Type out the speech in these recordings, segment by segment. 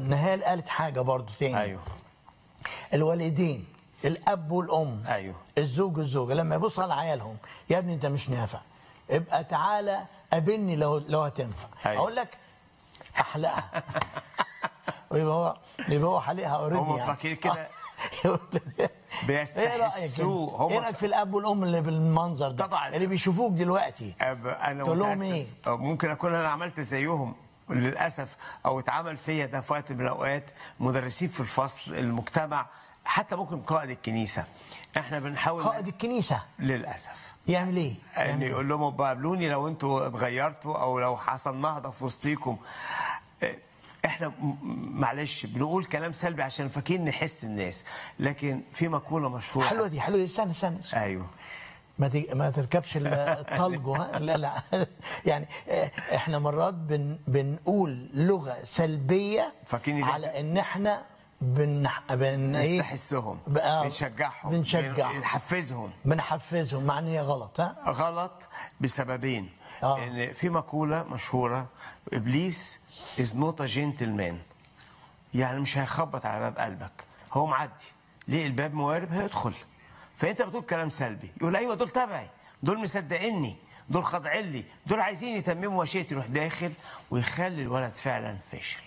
نهال قالت حاجه برضو تاني ايوه الوالدين الاب والام ايوه الزوج والزوجه لما يبصوا على عيالهم يا ابني انت مش نافع ابقى تعالى قابلني لو لو هتنفع أيوة. اقول لك احلقها ويبقى هو يبقى هو حالقها اوريدي هم فاكرين كده ايه بيستحسوه. رايك هم ايه رايك في الاب والام اللي بالمنظر ده طبعاً. اللي بيشوفوك دلوقتي أب- انا تقول لهم متأسف. إيه؟ أو ممكن اكون انا عملت زيهم للاسف او اتعمل فيا ده في وقت من الاوقات مدرسين في الفصل المجتمع حتى ممكن قائد الكنيسه احنا بنحاول قائد الكنيسه للاسف يعمل ايه؟ ان يعمل إيه؟ يقول لهم ابقى قابلوني لو انتوا اتغيرتوا او لو حصل نهضه في وسطيكم اه، احنا م- معلش بنقول كلام سلبي عشان فاكرين نحس الناس لكن في مقوله مشهوره حلوه دي حلوه دي استنى استنى استنى. ايوه ما تج... ما تركبش ال- الطلج ها لا لا يعني آه، احنا مرات بن... بنقول لغه سلبيه فاكرين ده؟ على ان احنا بن بن ايه نستحسهم بقى- بنشجعهم بنشجعهم بنحفزهم بنحفزهم مع ان هي غلط ها غلط بسببين آه. ان في مقوله مشهوره ابليس از نوت ا جنتلمان يعني مش هيخبط على باب قلبك هو معدي ليه الباب موارب هيدخل فانت بتقول كلام سلبي يقول ايوه دول تبعي دول مصدقيني دول خاضعين لي دول عايزين يتمموا مشيئتي يروح داخل ويخلي الولد فعلا فاشل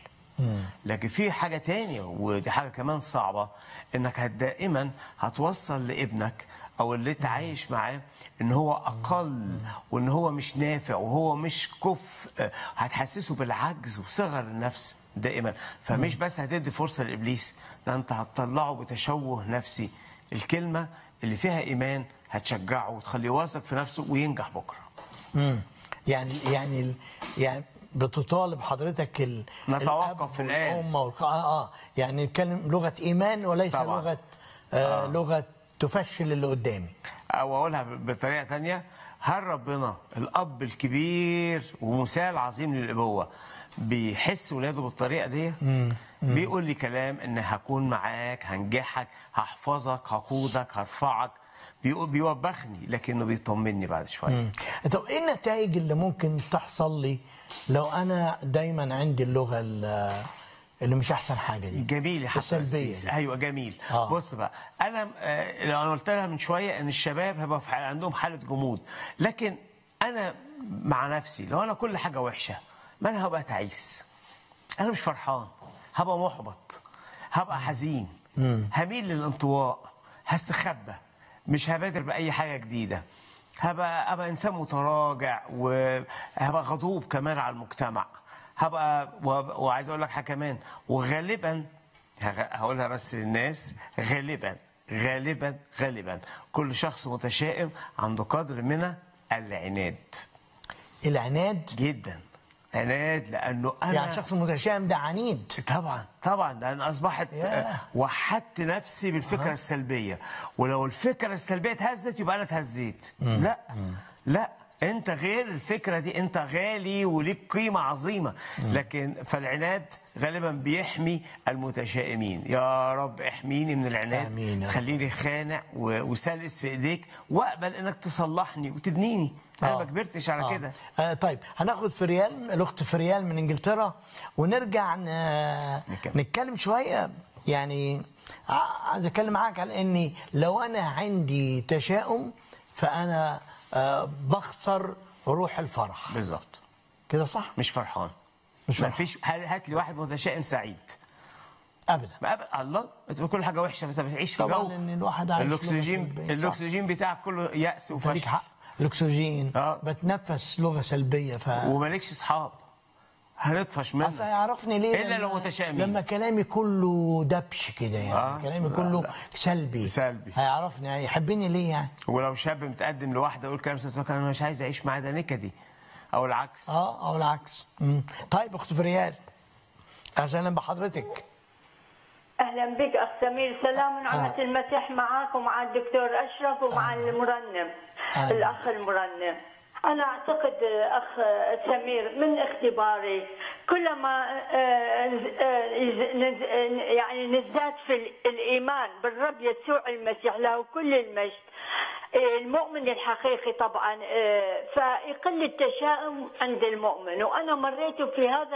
لكن في حاجة تانية ودي حاجة كمان صعبة انك هت- دائما هتوصل لابنك او اللي انت عايش معاه ان هو اقل وان هو مش نافع وهو مش كفء هتحسسه بالعجز وصغر النفس دائما فمش بس هتدي فرصة لابليس ده انت هتطلعه بتشوه نفسي الكلمة اللي فيها ايمان هتشجعه وتخليه واثق في نفسه وينجح بكره مم. يعني يعني ال- يعني بتطالب حضرتك ال... نتوقف الأب في الآن. والأم والخ... اه اه يعني نتكلم لغه ايمان وليس طبعاً. لغه آه, لغه تفشل اللي قدامي او اقولها بطريقه تانية هل ربنا الاب الكبير ومثال عظيم للابوه بيحس ولاده بالطريقه دي بيقول لي كلام ان هكون معاك هنجحك هحفظك هقودك هرفعك بيقول بيوبخني لكنه بيطمني بعد شويه طب ايه النتائج اللي ممكن تحصل لي لو انا دايما عندي اللغه ال- اللي مش احسن حاجه دي جميل يا حسن السلبيه السيس. دي. ايوه جميل آه. آه. بص بقى انا آه، لو انا قلت لها من شويه ان الشباب هيبقى في حال- عندهم حاله جمود لكن انا مع نفسي لو انا كل حاجه وحشه ما انا هبقى تعيس انا مش فرحان هبقى محبط هبقى حزين هميل للانطواء هستخبى مش هبادر باي حاجه جديده هبقى ابقى انسان متراجع وهبقى غضوب كمان على المجتمع هبقى وهبقى- وعايز اقول لك حاجه كمان وغالبا هغ- هقولها بس للناس غالبا غالبا غالبا كل شخص متشائم عنده قدر من العناد العناد جدا عناد لانه انا يعني شخص متشائم ده عنيد طبعا طبعا لان اصبحت ياه. آه، وحدت نفسي بالفكره السلبيه ولو الفكره السلبيه اتهزت يبقى انا اتهزيت لا لا انت غير الفكره دي انت غالي وليك قيمه عظيمه لكن فالعناد غالبا بيحمي المتشائمين يا رب احميني من العناد آمين يا رب. خليني خانع و- وسلس في ايديك واقبل انك تصلحني وتبنيني انا آه. ما كبرتش على آه. كده آه طيب هناخد فريال الاخت فريال من انجلترا ونرجع ن... نتكلم. نتكلم شويه يعني ع- عايز اتكلم معاك على اني لو انا عندي تشاؤم فانا آه بخسر روح الفرح بالظبط كده صح مش فرحان مش ما فرحان. فيش هات لي واحد متشائم سعيد ابدا ما أب... الله انت كل حاجه وحشه فانت بتعيش في طبعاً جو لأن الواحد عايش الاكسجين لغة سلبية، صح. الاكسجين بتاعك كله يأس انت ليك وفشل حق الاكسجين آه. بتنفس لغه سلبيه ف ومالكش اصحاب هنطفش منك اصل هيعرفني ليه إلا لما- لو متشائمين. لما كلامي كله دبش كده يعني آه. كلامي لا، كله لا. سلبي سلبي. هيعرفني هيحبني ليه يعني ولو شاب متقدم لواحده يقول كلام سلبي تقول انا مش عايز اعيش معاه ده نكدي او العكس اه او العكس مم. طيب اخت فريال اهلا بحضرتك اهلا بك اخ سمير سلام ونعمه آه. المسيح معك ومع الدكتور اشرف ومع المرنم آه. الاخ المرنم انا اعتقد آه، اخ آه، سمير من اختباري كلما آه، آه، نز- آه، يعني نزداد في ال- الايمان بالرب يسوع المسيح له كل المجد آه، المؤمن الحقيقي طبعا آه، فيقل التشاؤم عند المؤمن وانا مريت في هذا